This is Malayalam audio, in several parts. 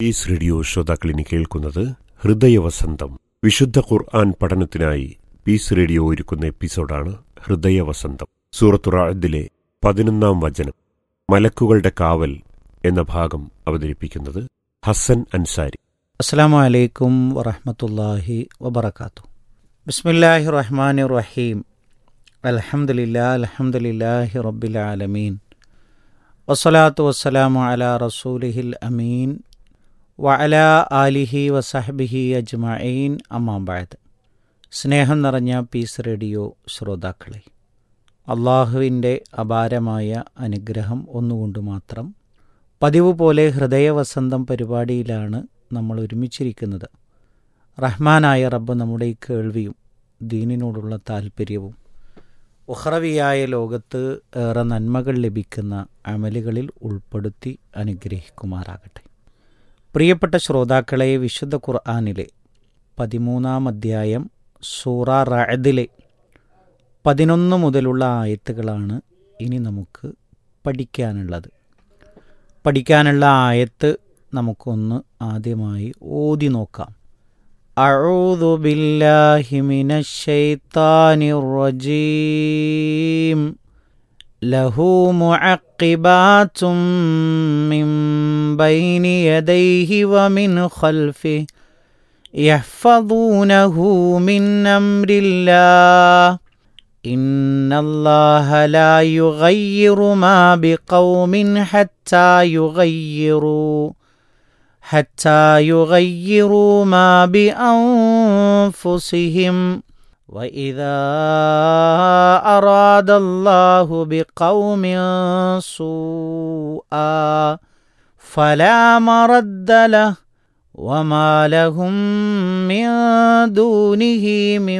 ഈസ് റേഡിയോ ശ്രോതാക്കളിനി കേൾക്കുന്നത് ഹൃദയവസന്തം വിശുദ്ധ ഖുർആൻ പഠനത്തിനായി പീസ് റേഡിയോ ഒരുക്കുന്ന എപ്പിസോഡാണ് ഹൃദയവസന്തം സൂറത്തുറാദിലെ പതിനൊന്നാം വചനം മലക്കുകളുടെ കാവൽ എന്ന ഭാഗം അവതരിപ്പിക്കുന്നത് ഹസൻ അൻസാരി അസ്സാം വലൈക്കും വറഹമത്തല്ലാഹി വബർക്കാത്തു ബിസ്മില്ലാഹി റഹ്മാൻ റഹീം അൽഹംദുലില്ലാ അൽഹംദുലില്ലാഹി റബ്ബിൽ ആലമീൻ വസ്സലാത്തു വസ്സലാമു അലാ റസൂലിഹിൽ അമീൻ വഅല ആലിഹി വസഹബിഹി അജ്മഈൻ അമ്മാബാദ് സ്നേഹം നിറഞ്ഞ പീസ് റേഡിയോ ശ്രോതാക്കളെ അള്ളാഹുവിൻ്റെ അപാരമായ അനുഗ്രഹം ഒന്നുകൊണ്ട് മാത്രം പതിവ് പോലെ ഹൃദയവസന്തം പരിപാടിയിലാണ് നമ്മൾ ഒരുമിച്ചിരിക്കുന്നത് റഹ്മാനായ റബ്ബ് നമ്മുടെ ഈ കേൾവിയും ദീനിനോടുള്ള താല്പര്യവും ഉഹ്റവിയായ ലോകത്ത് ഏറെ നന്മകൾ ലഭിക്കുന്ന അമലുകളിൽ ഉൾപ്പെടുത്തി അനുഗ്രഹിക്കുമാറാകട്ടെ പ്രിയപ്പെട്ട ശ്രോതാക്കളെ വിശുദ്ധ ഖുർആാനിലെ പതിമൂന്നാം അധ്യായം സൂറ റഅദിലെ പതിനൊന്ന് മുതലുള്ള ആയത്തുകളാണ് ഇനി നമുക്ക് പഠിക്കാനുള്ളത് പഠിക്കാനുള്ള ആയത്ത് നമുക്കൊന്ന് ആദ്യമായി ഓതി നോക്കാം أعوذ بالله من الشيطان الرجيم له معقبات من بين يديه ومن خلفه يحفظونه من أمر الله إن الله لا يغير ما بقوم حتى يغيروا حتى يغيروا ما بأنفسهم وإذا أراد الله بقوم سوءا فلا مرد له وما لهم من دونه من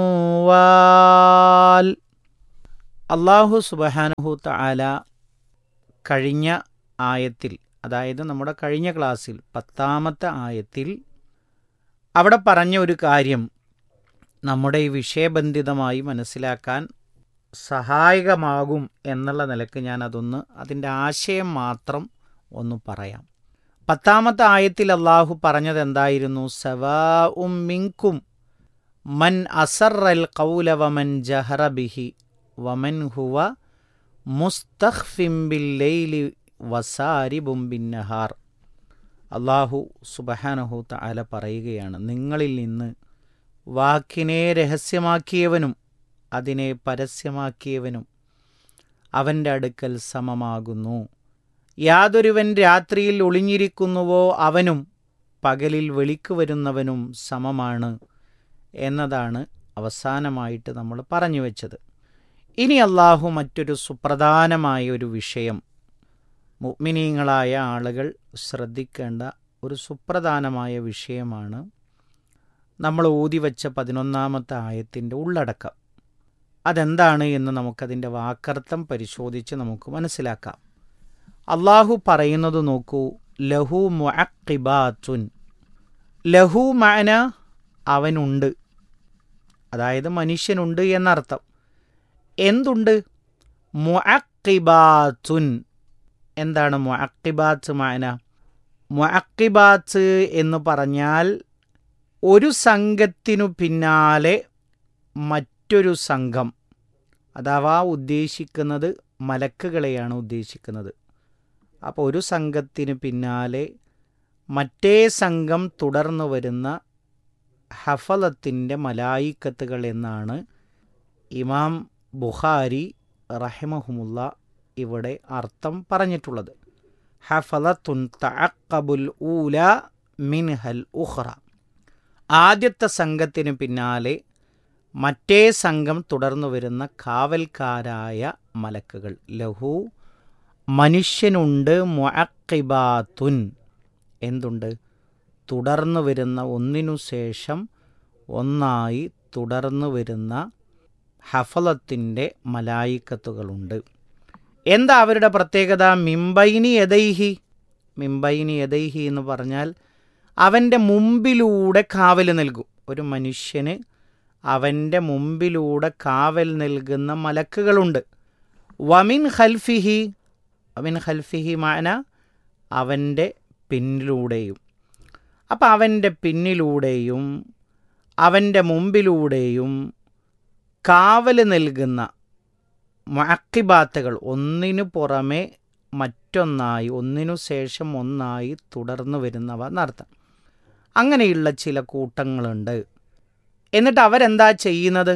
وال അള്ളാഹു സുബഹാനഹു തആല കഴിഞ്ഞ ആയത്തിൽ അതായത് നമ്മുടെ കഴിഞ്ഞ ക്ലാസ്സിൽ പത്താമത്തെ ആയത്തിൽ അവിടെ പറഞ്ഞ ഒരു കാര്യം നമ്മുടെ ഈ വിഷയബന്ധിതമായി മനസ്സിലാക്കാൻ സഹായകമാകും എന്നുള്ള നിലക്ക് ഞാൻ അതൊന്ന് അതിൻ്റെ ആശയം മാത്രം ഒന്ന് പറയാം പത്താമത്തെ ആയത്തിൽ അള്ളാഹു പറഞ്ഞത് എന്തായിരുന്നു സവാ ഉം മിങ്കും മൻ അസറൽ കൗല വമൻ ജഹറ ബിഹി വമൻ ഹുവ മുസ്തഖ്ഫിം ബില്ലൈലി വസാരിബും ബിന്നഹാർ അള്ളാഹു സുബഹാനഹു തആല പറയുകയാണ് നിങ്ങളിൽ നിന്ന് വാക്കിനെ രഹസ്യമാക്കിയവനും അതിനെ പരസ്യമാക്കിയവനും അവൻ്റെ അടുക്കൽ സമമാകുന്നു യാതൊരുവൻ രാത്രിയിൽ ഒളിഞ്ഞിരിക്കുന്നുവോ അവനും പകലിൽ വെളിക്ക് വരുന്നവനും സമമാണ് എന്നതാണ് അവസാനമായിട്ട് നമ്മൾ പറഞ്ഞു വെച്ചത് ഇനി അള്ളാഹു മറ്റൊരു സുപ്രധാനമായ ഒരു വിഷയം മുഗ്മിനീങ്ങളായ ആളുകൾ ശ്രദ്ധിക്കേണ്ട ഒരു സുപ്രധാനമായ വിഷയമാണ് നമ്മൾ ഊതിവെച്ച പതിനൊന്നാമത്തെ ആയത്തിൻ്റെ ഉള്ളടക്കം അതെന്താണ് എന്ന് നമുക്കതിൻ്റെ വാക്കർത്ഥം പരിശോധിച്ച് നമുക്ക് മനസ്സിലാക്കാം അള്ളാഹു പറയുന്നത് നോക്കൂ ലഹു മുഅക്കിബാത്തുൻ ലഹു മാന അവനുണ്ട് അതായത് മനുഷ്യനുണ്ട് എന്നർത്ഥം എന്തുണ്ട് മുഅക്കിബാത്തുൻ എന്താണ് മുഅക്കിബാത്ത് മാന മുഅക്കിബാത്ത് എന്ന് പറഞ്ഞാൽ ഒരു സംഘത്തിനു പിന്നാലെ മറ്റൊരു സംഘം അഥവാ ഉദ്ദേശിക്കുന്നത് മലക്കുകളെയാണ് ഉദ്ദേശിക്കുന്നത് അപ്പോൾ ഒരു സംഘത്തിന് പിന്നാലെ മറ്റേ സംഘം തുടർന്നു വരുന്ന ഹഫലത്തിൻ്റെ മലായിക്കത്തുകൾ എന്നാണ് ഇമാം ബുഖാരി റഹിമഹുമുള്ള ഇവിടെ അർത്ഥം പറഞ്ഞിട്ടുള്ളത് ഹഫലത്തുൻ തഅക്കബുൽ ഊല മിൻഹൽ ഉഖ്റ ആദ്യത്തെ സംഘത്തിന് പിന്നാലെ മറ്റേ സംഘം തുടർന്നു വരുന്ന കാവൽക്കാരായ മലക്കുകൾ ലഹു മനുഷ്യനുണ്ട് മുഅക്കിബാത്തുൻ എന്തുണ്ട് തുടർന്നു വരുന്ന ഒന്നിനു ശേഷം ഒന്നായി തുടർന്നു വരുന്ന ഹഫലത്തിൻ്റെ മലായിക്കത്തുകളുണ്ട് എന്താ അവരുടെ പ്രത്യേകത മിംബൈനി യദൈഹി മിംബൈനി യദൈഹി എന്ന് പറഞ്ഞാൽ അവൻ്റെ മുമ്പിലൂടെ കാവൽ നൽകും ഒരു മനുഷ്യന് അവൻ്റെ മുമ്പിലൂടെ കാവൽ നൽകുന്ന മലക്കുകളുണ്ട് വമിൻ ഖൽഫിഹി വമിൻ ഖൽഫിഹി മാന അവൻ്റെ പിന്നിലൂടെയും അപ്പം അവൻ്റെ പിന്നിലൂടെയും അവൻ്റെ മുമ്പിലൂടെയും കാവൽ നൽകുന്ന മക്കിബാത്തുകൾ ഒന്നിനു പുറമെ മറ്റൊന്നായി ഒന്നിനു ശേഷം ഒന്നായി തുടർന്നു വരുന്നവ എന്നർത്ഥം അങ്ങനെയുള്ള ചില കൂട്ടങ്ങളുണ്ട് എന്നിട്ട് അവരെന്താ ചെയ്യുന്നത്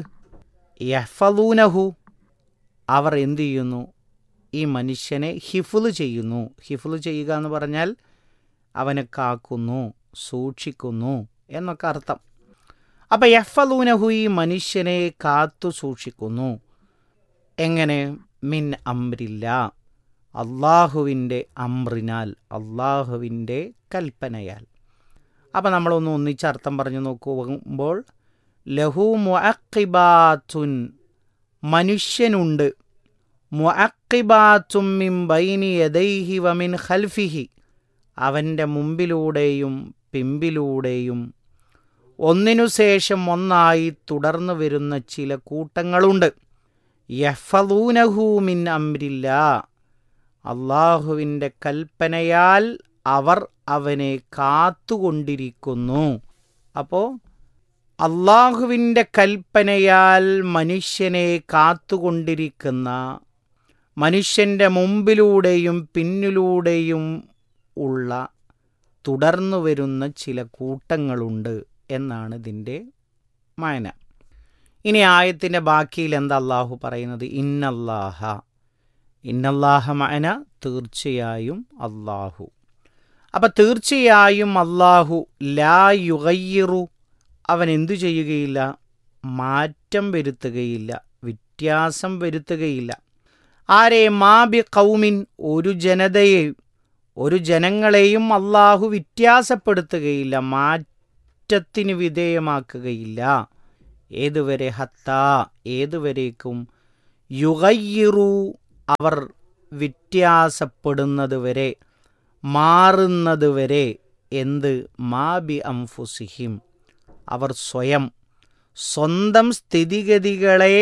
യഫലൂനഹു അവർ എന്തു ചെയ്യുന്നു ഈ മനുഷ്യനെ ഹിഫുല് ചെയ്യുന്നു ഹിഫുല് ചെയ്യുക എന്ന് പറഞ്ഞാൽ അവനെ കാക്കുന്നു സൂക്ഷിക്കുന്നു എന്നൊക്കെ അർത്ഥം അപ്പം യഫലൂനഹു ഈ മനുഷ്യനെ കാത്തു സൂക്ഷിക്കുന്നു എങ്ങനെ മിൻ അമ്രില്ല അള്ളാഹുവിൻ്റെ അമ്രിനാൽ അള്ളാഹുവിൻ്റെ കൽപ്പനയാൽ അപ്പം നമ്മളൊന്ന് ഒന്നിച്ച് അർത്ഥം പറഞ്ഞു നോക്കുമ്പോൾ ലഹു മുഅക്കിബാത്തുൻ മനുഷ്യനുണ്ട് മുഅക്കിബാത്തും മിൻ ബൈനി യദൈഹി വമിൻ ഖൽഫിഹി അവൻ്റെ മുമ്പിലൂടെയും പിമ്പിലൂടെയും ഒന്നിനു ശേഷം ഒന്നായി തുടർന്നു വരുന്ന ചില കൂട്ടങ്ങളുണ്ട് യഫലൂനഹു മിൻ അമ്രില്ല അള്ളാഹുവിൻ്റെ കൽപ്പനയാൽ അവർ അവനെ കാത്തുകൊണ്ടിരിക്കുന്നു അപ്പോൾ അള്ളാഹുവിൻ്റെ കൽപ്പനയാൽ മനുഷ്യനെ കാത്തുകൊണ്ടിരിക്കുന്ന മനുഷ്യൻ്റെ മുമ്പിലൂടെയും പിന്നിലൂടെയും ഉള്ള തുടർന്നു വരുന്ന ചില കൂട്ടങ്ങളുണ്ട് എന്നാണ് ഇതിൻ്റെ മായന ഇനി ആയത്തിൻ്റെ ബാക്കിയിൽ എന്താ അള്ളാഹു പറയുന്നത് ഇന്നല്ലാഹ ഇന്നല്ലാഹ മഅന തീർച്ചയായും അള്ളാഹു അപ്പം തീർച്ചയായും അള്ളാഹു ലാ യുഗയ്യറു അവൻ എന്തു ചെയ്യുകയില്ല മാറ്റം വരുത്തുകയില്ല വ്യത്യാസം വരുത്തുകയില്ല ആരെ മാബി കൗമിൻ ഒരു ജനതയെയും ഒരു ജനങ്ങളെയും അള്ളാഹു വ്യത്യാസപ്പെടുത്തുകയില്ല മാറ്റത്തിന് വിധേയമാക്കുകയില്ല ഏതുവരെ ഹത്ത ഏതുവരേക്കും യുഗയ്യിറു അവർ വ്യത്യാസപ്പെടുന്നതുവരെ മാറുന്നതുവരെ എന്ത് മാബി അംഫുസിഹിം അവർ സ്വയം സ്വന്തം സ്ഥിതിഗതികളെ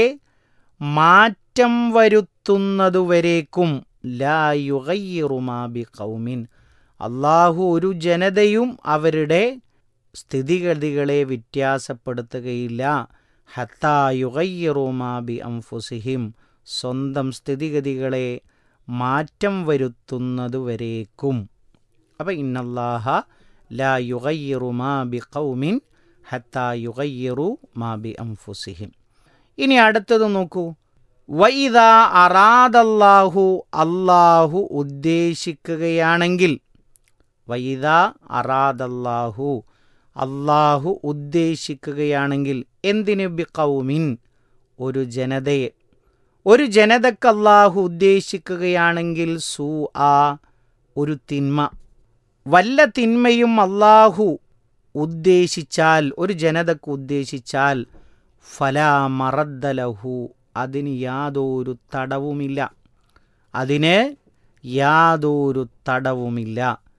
മാറ്റം വരുത്തുന്നതുവരേക്കും ലാ യുഗയ്യിറു മാബി കൗമിൻ അള്ളാഹു ഒരു ജനതയും അവരുടെ സ്ഥിതിഗതികളെ വ്യത്യാസപ്പെടുത്തുകയില്ല ഹത്താ യുഗയ്യിറു മാബി അംഫുസിഹിം സ്വന്തം സ്ഥിതിഗതികളെ മാറ്റം വരുത്തുന്നതുവരേക്കും അപ്പം ഇന്നല്ലാഹ ലാ യുഗയ്യിറു മാ ബി കൗമിൻ ഹത്താ യുഗയ്യിറു മാ ബി അംഫുസിഹിം ഇനി അടുത്തത് നോക്കൂ വൈദ അറാദല്ലാഹു അള്ളാഹു ഉദ്ദേശിക്കുകയാണെങ്കിൽ വൈദ അറാദല്ലാഹു അള്ളാഹു ഉദ്ദേശിക്കുകയാണെങ്കിൽ എന്തിന് ബി കൗമിൻ ഒരു ജനതയെ ഒരു ജനതക്ക് അള്ളാഹു ഉദ്ദേശിക്കുകയാണെങ്കിൽ സൂ ആ ഒരു തിന്മ വല്ല തിന്മയും അള്ളാഹു ഉദ്ദേശിച്ചാൽ ഒരു ജനതക്ക് ഉദ്ദേശിച്ചാൽ ഫലാ മറദ്ദലഹു അതിന് യാതൊരു തടവുമില്ല അതിന് യാതൊരു തടവുമില്ല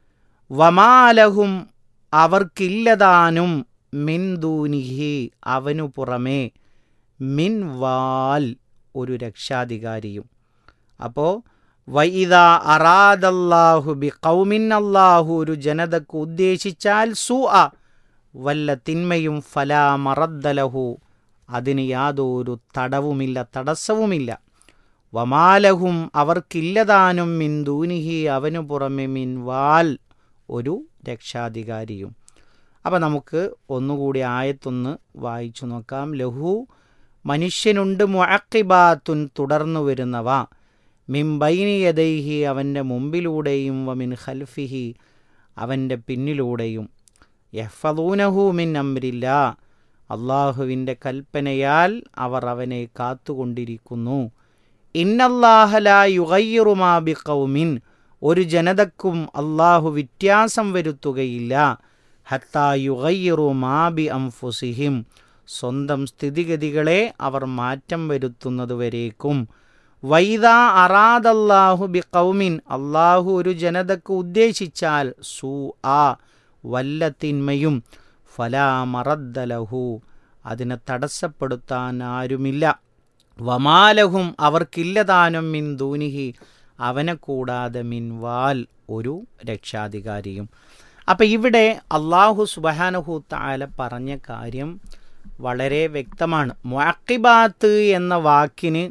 വമാലഹും അവർക്കില്ലതാനും മിൻദൂനിഹി അവനു പുറമേ മിൻ വാൽ ഒരു രക്ഷാധികാരിയും അപ്പോൾ വൈദ അറാദല്ലാഹു ബി കൗമിൻ അല്ലാഹു ഒരു ജനതക്ക് ഉദ്ദേശിച്ചാൽ സു അ വല്ല തിന്മയും ഫലാ മറദ്ദലഹു അതിന് യാതൊരു തടവുമില്ല തടസ്സവുമില്ല വമാലഹും അവർക്കില്ലതാനും മിൻ ദൂനിഹി അവനു പുറമെ മിൻ വാൽ ഒരു രക്ഷാധികാരിയും അപ്പം നമുക്ക് ഒന്നുകൂടി ആയത്തൊന്ന് വായിച്ചു നോക്കാം ലഹു മനുഷ്യനുണ്ട് മുഅക്കിബാത്തുൻ തുടർന്നു വരുന്നവ മിംബൈനി യദൈഹി അവൻ്റെ മുമ്പിലൂടെയും വമിൻ ഖൽഫിഹി അവൻ്റെ പിന്നിലൂടെയും യഫലൂനഹു മിൻ അമ്രില്ല അള്ളാഹുവിൻ്റെ കൽപ്പനയാൽ അവർ അവനെ കാത്തുകൊണ്ടിരിക്കുന്നു ഇന്നല്ലാഹല യുഗയ്യറുമാ ബി കൗമിൻ ഒരു ജനതക്കും അള്ളാഹു വ്യത്യാസം വരുത്തുകയില്ല ഹത്താ യുഗയ്യറു മാബി അംഫുസിഹിം സ്വന്തം സ്ഥിതിഗതികളെ അവർ മാറ്റം വരുത്തുന്നതുവരേക്കും വൈദ അറാദല്ലാഹു ബി കൗമിൻ അള്ളാഹു ഒരു ജനതക്ക് ഉദ്ദേശിച്ചാൽ സൂ ആ വല്ല തിന്മയും ഫലാ മറദ്ദലഹു അതിനെ തടസ്സപ്പെടുത്താൻ ആരുമില്ല വമാലഹും അവർക്കില്ലതാനും മിൻ ദൂനിഹി അവനെ കൂടാതെ മിൻ വാൽ ഒരു രക്ഷാധികാരിയും അപ്പം ഇവിടെ അള്ളാഹു സുബഹാനഹു താല പറഞ്ഞ കാര്യം വളരെ വ്യക്തമാണ് മുഅക്കിബാത്ത് എന്ന വാക്കിന്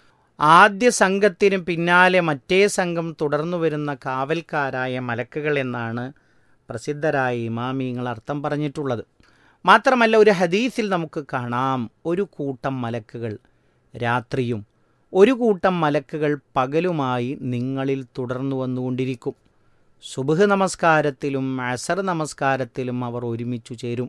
ആദ്യ സംഘത്തിന് പിന്നാലെ മറ്റേ സംഘം തുടർന്നു വരുന്ന കാവൽക്കാരായ മലക്കുകൾ എന്നാണ് പ്രസിദ്ധരായ ഇമാമിങ്ങൾ അർത്ഥം പറഞ്ഞിട്ടുള്ളത് മാത്രമല്ല ഒരു ഹദീസിൽ നമുക്ക് കാണാം ഒരു കൂട്ടം മലക്കുകൾ രാത്രിയും ഒരു കൂട്ടം മലക്കുകൾ പകലുമായി നിങ്ങളിൽ തുടർന്നു വന്നുകൊണ്ടിരിക്കും സുബഹ് നമസ്കാരത്തിലും അസർ നമസ്കാരത്തിലും അവർ ഒരുമിച്ചു ചേരും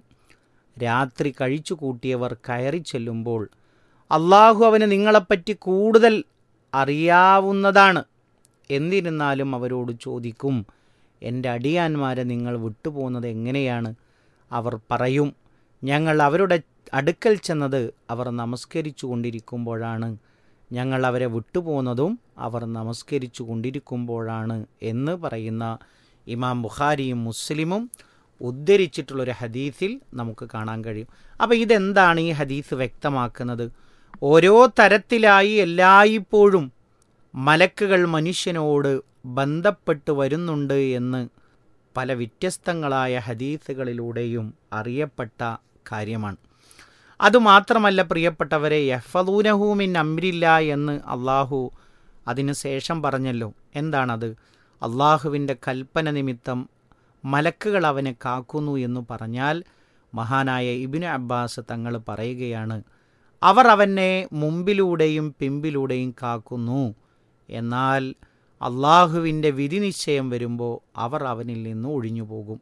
രാത്രി കഴിച്ചു കൂട്ടിയവർ കയറി ചെല്ലുമ്പോൾ അള്ളാഹു അവന് നിങ്ങളെപ്പറ്റി കൂടുതൽ അറിയാവുന്നതാണ് എന്നിരുന്നാലും അവരോട് ചോദിക്കും എൻ്റെ അടിയാന്മാരെ നിങ്ങൾ വിട്ടുപോകുന്നത് എങ്ങനെയാണ് അവർ പറയും ഞങ്ങൾ അവരുടെ അടുക്കൽ ചെന്നത് അവർ നമസ്കരിച്ചു കൊണ്ടിരിക്കുമ്പോഴാണ് ഞങ്ങൾ അവരെ വിട്ടുപോകുന്നതും അവർ നമസ്കരിച്ചു കൊണ്ടിരിക്കുമ്പോഴാണ് എന്ന് പറയുന്ന ഇമാം ബുഖാരിയും മുസ്ലിമും ഉദ്ധരിച്ചിട്ടുള്ളൊരു ഹദീസിൽ നമുക്ക് കാണാൻ കഴിയും അപ്പോൾ ഇതെന്താണ് ഈ ഹദീസ് വ്യക്തമാക്കുന്നത് ഓരോ തരത്തിലായി എല്ലായ്പ്പോഴും മലക്കുകൾ മനുഷ്യനോട് ബന്ധപ്പെട്ട് വരുന്നുണ്ട് എന്ന് പല വ്യത്യസ്തങ്ങളായ ഹദീസുകളിലൂടെയും അറിയപ്പെട്ട കാര്യമാണ് അതുമാത്രമല്ല പ്രിയപ്പെട്ടവരെ യഫദൂനഹൂമിൻ അമ്രില്ല എന്ന് അള്ളാഹു അതിനു ശേഷം പറഞ്ഞല്ലോ എന്താണത് അള്ളാഹുവിൻ്റെ കൽപ്പന നിമിത്തം മലക്കുകൾ അവനെ കാക്കുന്നു എന്ന് പറഞ്ഞാൽ മഹാനായ ഇബിന് അബ്ബാസ് തങ്ങൾ പറയുകയാണ് അവർ അവനെ മുമ്പിലൂടെയും പിമ്പിലൂടെയും കാക്കുന്നു എന്നാൽ അള്ളാഹുവിൻ്റെ വിധി നിശ്ചയം വരുമ്പോൾ അവർ അവനിൽ നിന്ന് ഒഴിഞ്ഞു പോകും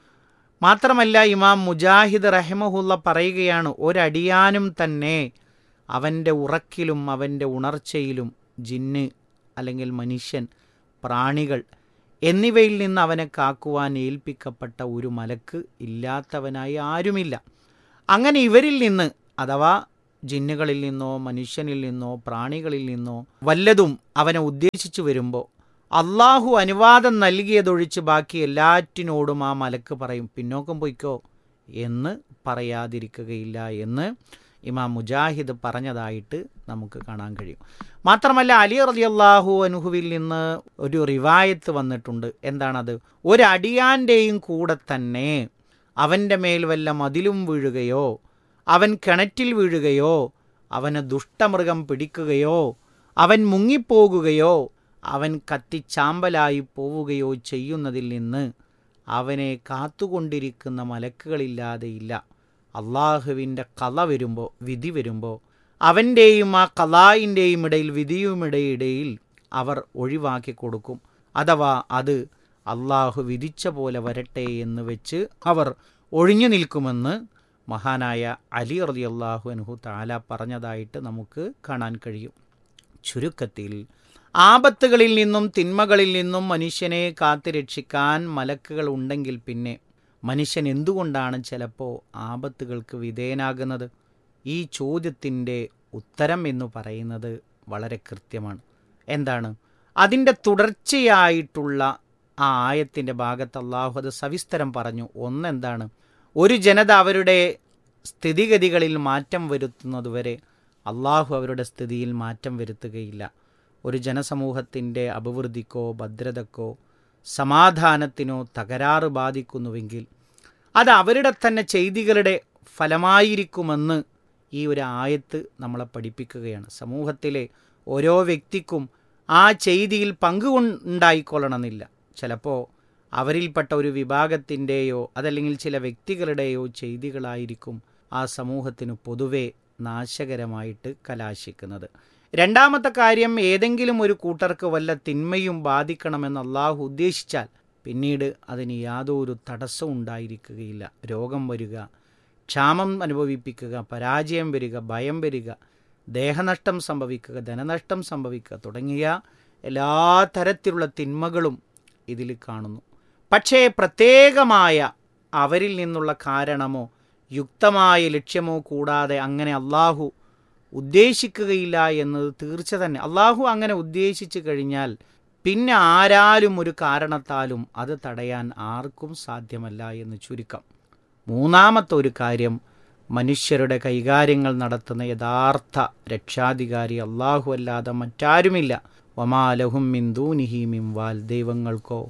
മാത്രമല്ല ഇമാം മുജാഹിദ് റഹ്മഹുല്ല പറയുകയാണ് ഒരടിയാനും തന്നെ അവൻ്റെ ഉറക്കിലും അവൻ്റെ ഉണർച്ചയിലും ജിന്ന് അല്ലെങ്കിൽ മനുഷ്യൻ പ്രാണികൾ എന്നിവയിൽ നിന്ന് അവനെ കാക്കുവാൻ ഏൽപ്പിക്കപ്പെട്ട ഒരു മലക്ക് ഇല്ലാത്തവനായി ആരുമില്ല അങ്ങനെ ഇവരിൽ നിന്ന് അഥവാ ജിന്നുകളിൽ നിന്നോ മനുഷ്യനിൽ നിന്നോ പ്രാണികളിൽ നിന്നോ വല്ലതും അവനെ ഉദ്ദേശിച്ചു വരുമ്പോൾ അള്ളാഹു അനുവാദം നൽകിയതൊഴിച്ച് ബാക്കി എല്ലാറ്റിനോടും ആ മലക്ക് പറയും പിന്നോക്കം പൊയ്ക്കോ എന്ന് പറയാതിരിക്കുകയില്ല എന്ന് ഇമാം മുജാഹിദ് പറഞ്ഞതായിട്ട് നമുക്ക് കാണാൻ കഴിയും മാത്രമല്ല അലി റലി അള്ളാഹു അനുഹുവിൽ നിന്ന് ഒരു റിവായത്ത് വന്നിട്ടുണ്ട് എന്താണത് ഒരടിയാൻ്റെയും കൂടെ തന്നെ അവൻ്റെ മേൽ വല്ല മതിലും വീഴുകയോ അവൻ കിണറ്റിൽ വീഴുകയോ അവന് ദുഷ്ടമൃഗം പിടിക്കുകയോ അവൻ മുങ്ങിപ്പോകുകയോ അവൻ കത്തിച്ചാമ്പലായി പോവുകയോ ചെയ്യുന്നതിൽ നിന്ന് അവനെ കാത്തുകൊണ്ടിരിക്കുന്ന മലക്കുകളില്ലാതെയില്ല അള്ളാഹുവിൻ്റെ കഥ വരുമ്പോൾ വിധി വരുമ്പോൾ അവൻ്റെയും ആ കലായിൻ്റെയും ഇടയിൽ വിധിയുമിടയിടയിൽ അവർ ഒഴിവാക്കി കൊടുക്കും അഥവാ അത് അള്ളാഹു വിധിച്ച പോലെ വരട്ടെ എന്ന് വെച്ച് അവർ ഒഴിഞ്ഞു നിൽക്കുമെന്ന് മഹാനായ അലി റലി അള്ളാഹു അനുഹു താല പറഞ്ഞതായിട്ട് നമുക്ക് കാണാൻ കഴിയും ചുരുക്കത്തിൽ ആപത്തുകളിൽ നിന്നും തിന്മകളിൽ നിന്നും മനുഷ്യനെ കാത്തു രക്ഷിക്കാൻ മലക്കുകൾ ഉണ്ടെങ്കിൽ പിന്നെ മനുഷ്യൻ എന്തുകൊണ്ടാണ് ചിലപ്പോൾ ആപത്തുകൾക്ക് വിധേയനാകുന്നത് ഈ ചോദ്യത്തിൻ്റെ ഉത്തരം എന്ന് പറയുന്നത് വളരെ കൃത്യമാണ് എന്താണ് അതിൻ്റെ തുടർച്ചയായിട്ടുള്ള ആ ആയത്തിൻ്റെ ഭാഗത്ത് അള്ളാഹു അത് സവിസ്തരം പറഞ്ഞു ഒന്നെന്താണ് ഒരു ജനത അവരുടെ സ്ഥിതിഗതികളിൽ മാറ്റം വരുത്തുന്നതുവരെ അള്ളാഹു അവരുടെ സ്ഥിതിയിൽ മാറ്റം വരുത്തുകയില്ല ഒരു ജനസമൂഹത്തിൻ്റെ അഭിവൃദ്ധിക്കോ ഭദ്രതക്കോ സമാധാനത്തിനോ തകരാറ് ബാധിക്കുന്നുവെങ്കിൽ അത് അവരുടെ തന്നെ ചെയ്തികളുടെ ഫലമായിരിക്കുമെന്ന് ഈ ഒരു ആയത്ത് നമ്മളെ പഠിപ്പിക്കുകയാണ് സമൂഹത്തിലെ ഓരോ വ്യക്തിക്കും ആ ചെയ്തിയിൽ പങ്കുണ്ടായിക്കൊള്ളണമെന്നില്ല ചിലപ്പോൾ അവരിൽപ്പെട്ട ഒരു വിഭാഗത്തിൻ്റെയോ അതല്ലെങ്കിൽ ചില വ്യക്തികളുടെയോ ചെയ്തികളായിരിക്കും ആ സമൂഹത്തിന് പൊതുവെ നാശകരമായിട്ട് കലാശിക്കുന്നത് രണ്ടാമത്തെ കാര്യം ഏതെങ്കിലും ഒരു കൂട്ടർക്ക് വല്ല തിന്മയും ബാധിക്കണമെന്ന് അള്ളാഹു ഉദ്ദേശിച്ചാൽ പിന്നീട് അതിന് യാതൊരു തടസ്സവും ഉണ്ടായിരിക്കുകയില്ല രോഗം വരിക ക്ഷാമം അനുഭവിപ്പിക്കുക പരാജയം വരിക ഭയം വരിക ദേഹനഷ്ടം സംഭവിക്കുക ധനനഷ്ടം സംഭവിക്കുക തുടങ്ങിയ എല്ലാ തരത്തിലുള്ള തിന്മകളും ഇതിൽ കാണുന്നു പക്ഷേ പ്രത്യേകമായ അവരിൽ നിന്നുള്ള കാരണമോ യുക്തമായ ലക്ഷ്യമോ കൂടാതെ അങ്ങനെ അള്ളാഹു ഉദ്ദേശിക്കുകയില്ല എന്നത് തീർച്ച തന്നെ അള്ളാഹു അങ്ങനെ ഉദ്ദേശിച്ചു കഴിഞ്ഞാൽ പിന്നെ ആരാലും ഒരു കാരണത്താലും അത് തടയാൻ ആർക്കും സാധ്യമല്ല എന്ന് ചുരുക്കം മൂന്നാമത്തെ ഒരു കാര്യം മനുഷ്യരുടെ കൈകാര്യങ്ങൾ നടത്തുന്ന യഥാർത്ഥ രക്ഷാധികാരി അള്ളാഹു അല്ലാതെ മറ്റാരുമില്ല വമാലഹും മിന്ദൂനിഹി മിംവാൽ ദൈവങ്ങൾക്കോ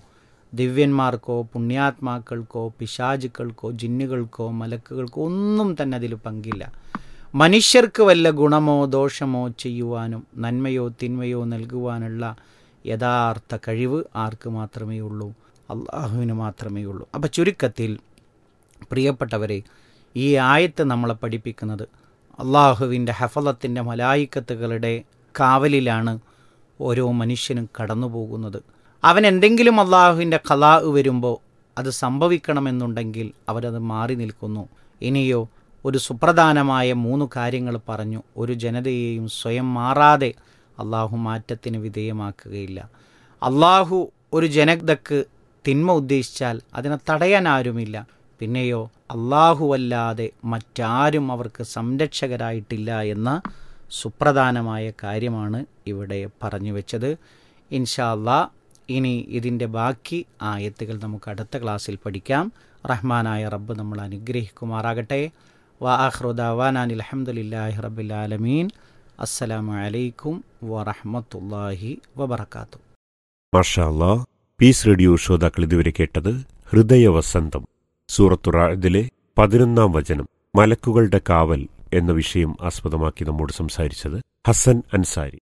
ദിവ്യന്മാർക്കോ പുണ്യാത്മാക്കൾക്കോ പിശാചുക്കൾക്കോ ജിന്നുകൾക്കോ മലക്കുകൾക്കോ ഒന്നും തന്നെ അതിൽ പങ്കില്ല മനുഷ്യർക്ക് വല്ല ഗുണമോ ദോഷമോ ചെയ്യുവാനും നന്മയോ തിന്മയോ നൽകുവാനുള്ള യഥാർത്ഥ കഴിവ് ആർക്ക് മാത്രമേ ഉള്ളൂ അള്ളാഹുവിന് മാത്രമേ ഉള്ളൂ അപ്പം ചുരുക്കത്തിൽ പ്രിയപ്പെട്ടവരെ ഈ ആയത്ത് നമ്മളെ പഠിപ്പിക്കുന്നത് അള്ളാഹുവിൻ്റെ ഹഫലത്തിൻ്റെ മലായിക്കത്തുകളുടെ കാവലിലാണ് ഓരോ മനുഷ്യനും കടന്നു പോകുന്നത് അവൻ എന്തെങ്കിലും അള്ളാഹുവിൻ്റെ കലാ വരുമ്പോൾ അത് സംഭവിക്കണമെന്നുണ്ടെങ്കിൽ അവരത് മാറി നിൽക്കുന്നു ഇനിയോ ഒരു സുപ്രധാനമായ മൂന്ന് കാര്യങ്ങൾ പറഞ്ഞു ഒരു ജനതയെയും സ്വയം മാറാതെ അള്ളാഹു മാറ്റത്തിന് വിധേയമാക്കുകയില്ല അള്ളാഹു ഒരു ജനതക്ക് തിന്മ ഉദ്ദേശിച്ചാൽ അതിനെ തടയാൻ ആരുമില്ല പിന്നെയോ അല്ലാഹുവല്ലാതെ മറ്റാരും അവർക്ക് സംരക്ഷകരായിട്ടില്ല എന്ന സുപ്രധാനമായ കാര്യമാണ് ഇവിടെ പറഞ്ഞു വെച്ചത് ഇൻഷാ അല്ലാ ഇനി ഇതിൻ്റെ ബാക്കി ആയത്തുകൾ നമുക്ക് അടുത്ത ക്ലാസ്സിൽ പഠിക്കാം റഹ്മാനായ റബ്ബ് നമ്മൾ അനുഗ്രഹിക്കുമാറാകട്ടെ വാഹ്റുദാവാനാൻ അലഹമുല്ലാഹി റബ്ബുലാലമീൻ അസ്സലാമു അലൈക്കും വറഹമത്തല്ലാഹി വബർക്കാത്തു മാഷാ അല്ലാ പീസ് റേഡിയോ ശ്രോതാക്കൾ ഇതുവരെ കേട്ടത് ഹൃദയവസന്തം സൂറത്തുറാദിലെ പതിനൊന്നാം വചനം മലക്കുകളുടെ കാവൽ എന്ന വിഷയം ആസ്പദമാക്കി നമ്മോട് സംസാരിച്ചത് ഹസൻ അൻസാരി